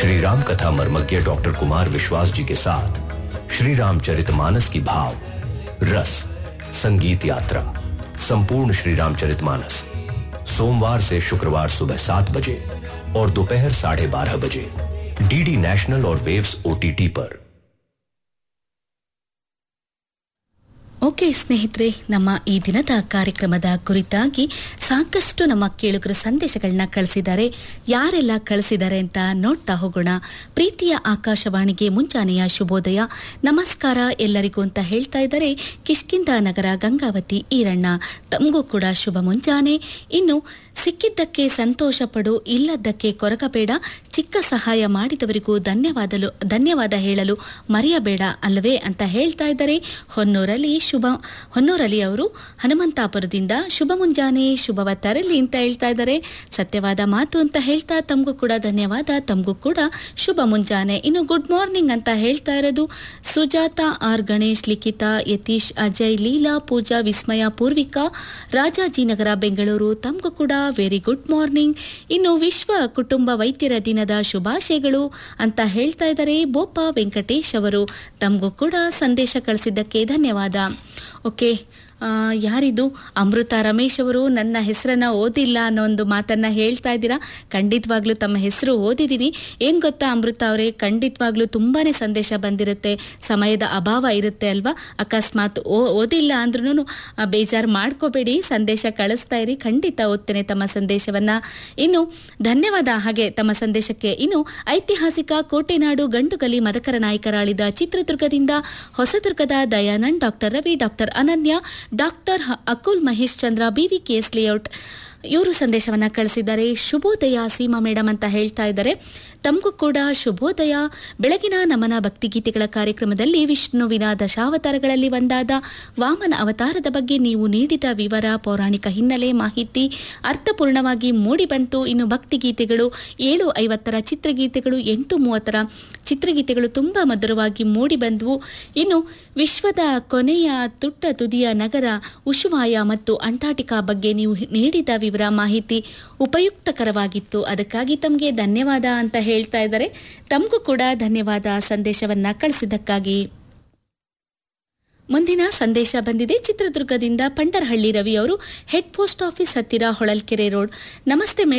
श्री राम कथा मर्मज्ञ डॉक्टर कुमार विश्वास जी के साथ श्री रामचरितमानस की भाव रस संगीत यात्रा संपूर्ण श्री रामचरितमानस सोमवार से शुक्रवार सुबह सात बजे और दोपहर साढ़े बारह बजे डीडी नेशनल और वेव्स ओटीटी पर ಓಕೆ ಸ್ನೇಹಿತರೆ ನಮ್ಮ ಈ ದಿನದ ಕಾರ್ಯಕ್ರಮದ ಕುರಿತಾಗಿ ಸಾಕಷ್ಟು ನಮ್ಮ ಕೇಳುಗರು ಸಂದೇಶಗಳನ್ನ ಕಳಿಸಿದ್ದಾರೆ ಯಾರೆಲ್ಲ ಕಳಿಸಿದ್ದಾರೆ ಅಂತ ನೋಡ್ತಾ ಹೋಗೋಣ ಪ್ರೀತಿಯ ಆಕಾಶವಾಣಿಗೆ ಮುಂಜಾನೆಯ ಶುಭೋದಯ ನಮಸ್ಕಾರ ಎಲ್ಲರಿಗೂ ಅಂತ ಹೇಳ್ತಾ ಇದ್ದಾರೆ ಕಿಷ್ಕಿಂದ ನಗರ ಗಂಗಾವತಿ ಈರಣ್ಣ ತಮಗೂ ಕೂಡ ಶುಭ ಮುಂಜಾನೆ ಇನ್ನು ಸಿಕ್ಕಿದ್ದಕ್ಕೆ ಸಂತೋಷ ಪಡು ಇಲ್ಲದ್ದಕ್ಕೆ ಕೊರಗಬೇಡ ಚಿಕ್ಕ ಸಹಾಯ ಮಾಡಿದವರಿಗೂ ಧನ್ಯವಾದಲು ಧನ್ಯವಾದ ಹೇಳಲು ಮರೆಯಬೇಡ ಅಲ್ಲವೇ ಅಂತ ಹೇಳ್ತಾ ಇದ್ದಾರೆ ಹೊನ್ನೂರಲ್ಲಿ ಶುಭ ಹೊನ್ನೂರಲ್ಲಿ ಅವರು ಹನುಮಂತಾಪುರದಿಂದ ಶುಭ ಮುಂಜಾನೆ ಶುಭವ ತರಲಿ ಅಂತ ಹೇಳ್ತಾ ಇದ್ದಾರೆ ಸತ್ಯವಾದ ಮಾತು ಅಂತ ಹೇಳ್ತಾ ತಮಗೂ ಕೂಡ ಧನ್ಯವಾದ ತಮಗೂ ಕೂಡ ಶುಭ ಮುಂಜಾನೆ ಇನ್ನು ಗುಡ್ ಮಾರ್ನಿಂಗ್ ಅಂತ ಹೇಳ್ತಾ ಇರೋದು ಸುಜಾತ ಆರ್ ಗಣೇಶ್ ಲಿಖಿತಾ ಯತೀಶ್ ಅಜಯ್ ಲೀಲಾ ಪೂಜಾ ವಿಸ್ಮಯ ಪೂರ್ವಿಕಾ ರಾಜಾಜಿನಗರ ಬೆಂಗಳೂರು ತಮಗೂ ಕೂಡ ವೆರಿ ಗುಡ್ ಮಾರ್ನಿಂಗ್ ಇನ್ನು ವಿಶ್ವ ಕುಟುಂಬ ವೈದ್ಯರ ದಿನದ ಶುಭಾಶಯಗಳು ಅಂತ ಹೇಳ್ತಾ ಇದ್ದಾರೆ ಬೋಪ ವೆಂಕಟೇಶ್ ಅವರು ತಮಗೂ ಕೂಡ ಸಂದೇಶ ಕಳಿಸಿದ್ದಕ್ಕೆ ಧನ್ಯವಾದ ಓಕೆ ಆ, ಯಾರಿದು ಅಮೃತ ರಮೇಶ್ ಅವರು ನನ್ನ ಹೆಸರನ್ನ ಓದಿಲ್ಲ ಅನ್ನೋ ಒಂದು ಮಾತನ್ನ ಹೇಳ್ತಾ ಇದ್ದೀರಾ ಖಂಡಿತವಾಗ್ಲೂ ತಮ್ಮ ಹೆಸರು ಓದಿದ್ದೀನಿ ಏನ್ ಗೊತ್ತಾ ಅಮೃತ ಅವರೇ ಖಂಡಿತವಾಗ್ಲೂ ತುಂಬಾನೇ ಸಂದೇಶ ಬಂದಿರುತ್ತೆ ಸಮಯದ ಅಭಾವ ಇರುತ್ತೆ ಅಲ್ವಾ ಅಕಸ್ಮಾತ್ ಓ ಓದಿಲ್ಲ ಅಂದ್ರೂ ಬೇಜಾರು ಮಾಡ್ಕೋಬೇಡಿ ಸಂದೇಶ ಕಳಿಸ್ತಾ ಇರಿ ಖಂಡಿತ ಓದ್ತೇನೆ ತಮ್ಮ ಸಂದೇಶವನ್ನ ಇನ್ನು ಧನ್ಯವಾದ ಹಾಗೆ ತಮ್ಮ ಸಂದೇಶಕ್ಕೆ ಇನ್ನು ಐತಿಹಾಸಿಕ ಕೋಟೆನಾಡು ಗಂಡುಗಲಿ ಮದಕರ ನಾಯಕರಾಳಿದ ಚಿತ್ರದುರ್ಗದಿಂದ ಹೊಸದುರ್ಗದ Dayanand doctor Ravi doctor Ananya doctor ಹ- Akul Mahesh Chandra BV KS layout ಇವರು ಸಂದೇಶವನ್ನ ಕಳಿಸಿದ್ದಾರೆ ಶುಭೋದಯ ಸೀಮಾ ಮೇಡಮ್ ಅಂತ ಹೇಳ್ತಾ ಇದ್ದಾರೆ ತಮಗೂ ಕೂಡ ಶುಭೋದಯ ಬೆಳಗಿನ ನಮನ ಭಕ್ತಿಗೀತೆಗಳ ಕಾರ್ಯಕ್ರಮದಲ್ಲಿ ವಿಷ್ಣುವಿನ ದಶಾವತಾರಗಳಲ್ಲಿ ಒಂದಾದ ವಾಮನ ಅವತಾರದ ಬಗ್ಗೆ ನೀವು ನೀಡಿದ ವಿವರ ಪೌರಾಣಿಕ ಹಿನ್ನೆಲೆ ಮಾಹಿತಿ ಅರ್ಥಪೂರ್ಣವಾಗಿ ಮೂಡಿಬಂತು ಇನ್ನು ಭಕ್ತಿಗೀತೆಗಳು ಏಳು ಐವತ್ತರ ಚಿತ್ರಗೀತೆಗಳು ಎಂಟು ಮೂವತ್ತರ ಚಿತ್ರಗೀತೆಗಳು ತುಂಬ ಮಧುರವಾಗಿ ಮೂಡಿಬಂದವು ಇನ್ನು ವಿಶ್ವದ ಕೊನೆಯ ತುಟ್ಟ ತುದಿಯ ನಗರ ಉಶುವಾಯ ಮತ್ತು ಅಂಟಾರ್ಟಿಕಾ ಬಗ್ಗೆ ನೀವು ನೀಡಿದ ವಿವರ ಮಾಹಿತಿ ಉಪಯುಕ್ತಕರವಾಗಿತ್ತು ಅದಕ್ಕಾಗಿ ತಮಗೆ ಧನ್ಯವಾದ ಅಂತ ಹೇಳ್ತಾ ಇದ್ದಾರೆ ತಮಗೂ ಕೂಡ ಧನ್ಯವಾದ ಸಂದೇಶವನ್ನ ಕಳಿಸಿದ್ದಕ್ಕಾಗಿ ಮುಂದಿನ ಸಂದೇಶ ಬಂದಿದೆ ಚಿತ್ರದುರ್ಗದಿಂದ ಪಂಡರಹಳ್ಳಿ ರವಿ ಅವರು ಹೆಡ್ ಪೋಸ್ಟ್ ಆಫೀಸ್ ಹತ್ತಿರ ಹೊಳಲ್ಕೆರೆ ರೋಡ್ ನಮಸ್ತೆ ಮೇಡಮ್